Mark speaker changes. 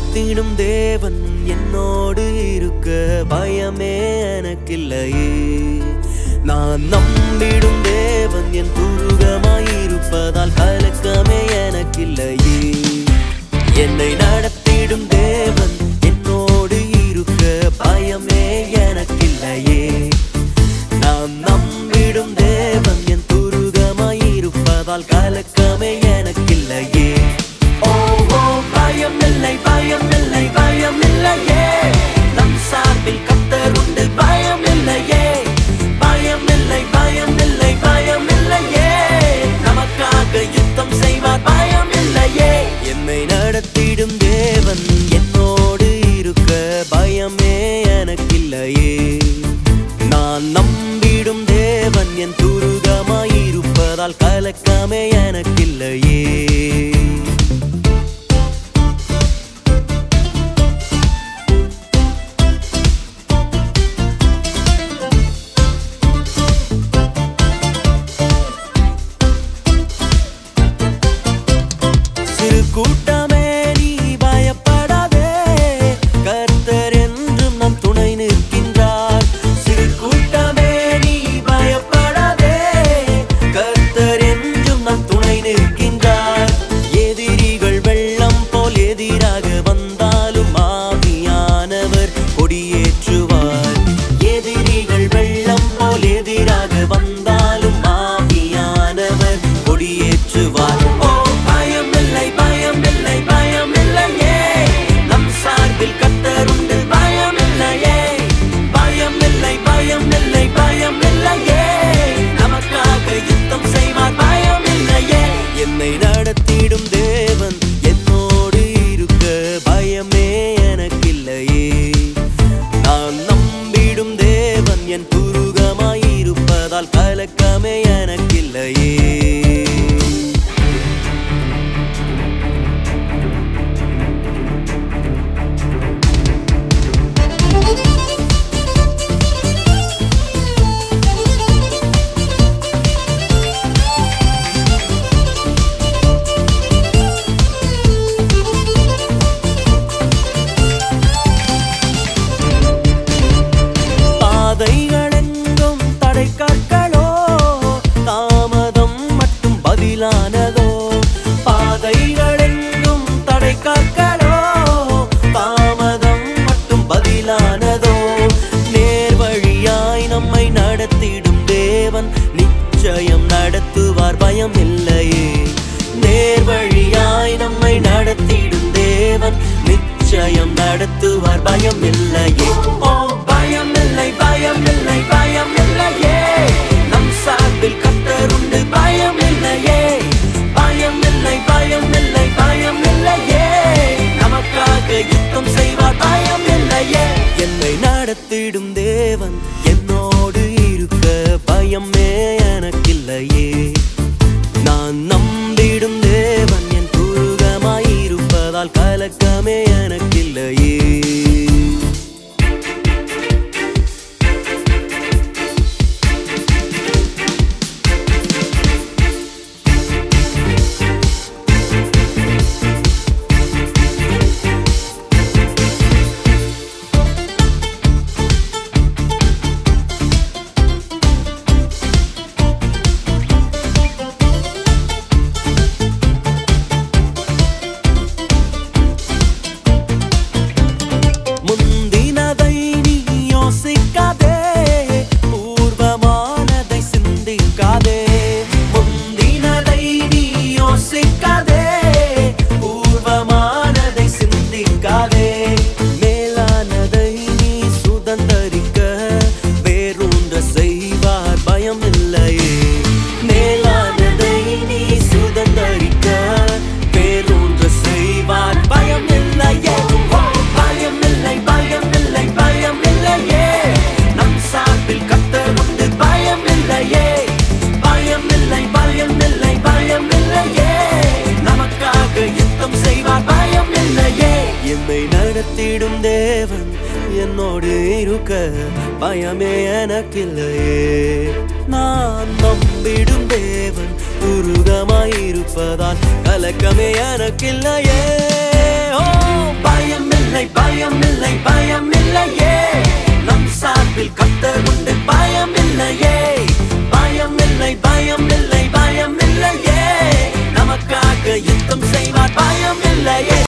Speaker 1: நடத்திடும் தேவன் என்னோடு இருக்க பயமே எனக்கில்லையே நான் நம்பிடும் தேவன் என் துருகமாயிருப்பதால் கலக்கமே எனக்கில்லையே என்னை நடத்திடும் தேவன் என்னோடு இருக்க பயமே எனக்கில்லையே நான் நம்பிடும் தேவன் என் துருகமாயிருப்பதால் கலக்கமே எனக்கில்லையே ஓ ஓ பயம் இல்லை பயம் இல்லை பயம் இல்லையே நம் சார்பில் கத்தர் உண்டு பயம் இல்லையே பயம் இல்லை பயம் இல்லை பயம் இல்லையே நமக்காக யுத்தம் செய்வார் பயம் இல்லையே என்னை நடத்திடும் தேவன் என்னோடு இருக்க பயமே எனக்கில்லையே நான் நம்பிடும் தேவன் என் துருகமாயிருப்பதால் கலக்கமே எனக்கில்லையே சிறு கூட்டமே நீ பயப்படாதே கர்த்தர் என்றும் நம் துணை நிற்கின்றார் சிறு கூட்டமே நீ பயப்படாதே கர்த்தர் என்றும் நம் துணை நிற்கின்றார் எதிரிகள் வெள்ளம் போல் எதிராக வந்தாலும் ஆவியானவர் கொடியேற்றுவார் எதிரிகள் வெள்ளம் போல் எதிராக வந்தாலும் ஆவியானவர் கொடியேற்றுவார் ஓ பயம் இல்லை பயம் இல்லை பயம் இல்லையே நம் சார்பில் கத்தர் உண்டு பயம் இல்லையே பயம் இல்லை பயம் இல்லை பயம் இல்லையே நமக்காக யுத்தம் செய்வார் பயம் இல்லையே என்னை நடத்திடும் தேவன் என்னோடு இருக்க பயமே எனக்கில்லையே நான் நம்பிடும் தேவன் என் துருகமாயிருப்பதால் கலக்கமே எனக்கில்லையே பாதைகளெங்கும் தடை கற்களோ தாமதம் மட்டும் பதிலானதோ பாதைகளெங்கும் தடை கற்களோ தாமதம் மட்டும் பதிலானதோ நேர் வழியாய் நம்மை நடத்திடும் தேவன் நிச்சயம் நடத்துவார் பயம் இல்லையே நேர் வழியாய் நம்மை நடத்திடும் தேவன் நிச்சயம் நடத்துவார் பயம் இல்லையே ஓ பயம் இல்லை பயம் இல்லை பயம் இல்லையே நம் சார்பில் கத்தர் உண்டு பயம் இல்லையே பயம் இல்லை பயம் இல்லை பயம் இல்லையே நமக்காக யுத்தம் செய்வார் பயம் இல்லையே என்னை நடத்திடும் தேவன் என்னோடு இருக்க பயமே எனக்கில்லையே நான் நம்பிடும் தேவன் என் துருகமாயிருப்பதால் கலக்கமே எனக்கில்லையே முந்தினதை நீ யோசிக்காதே பூர்வமானதை சிந்திக்காதே முந்தினதை நீ யோசிக்காதே பூர்வமானதை சிந்திக்காதே மேலானதை நீ சுதந்தரிக்க வேறொன்ற செய்வார் பயம் இல்லையே மேலானதை நீ சுதந்தரிக்க வேறொன்ற செய்வார் பயம் இல்லையே ஓ, பயம் இல்லை பயம் இல்லை பயம் இல்லையே நம் சார்பில் கத்தர் உண்டு பயம் இல்லையே பயம் இல்லை பயம் இல்லை பயம் இல்லையே நமக்காக யுத்தம் செய்வார் பயம் இல்லையே என்னை நடத்திடும் தேவன் என்னோடு இருக்க பயமே எனக்கில்லையே நான் நம்பிடும் தேவன் துருகமாயிருப்பதால் கலக்கமே எனக்கில்லையே ஓ பயம் இல்லை பயம் இல்லை பயம் இல்லையே நம் சார்பில் கத்தர் உண்டு பயம் இல்லையே பயம் இல்லை பயம் இல்லை பயம் இல்லையே நமக்காக யுத்தம் செய்வார் பயம் இல்லையே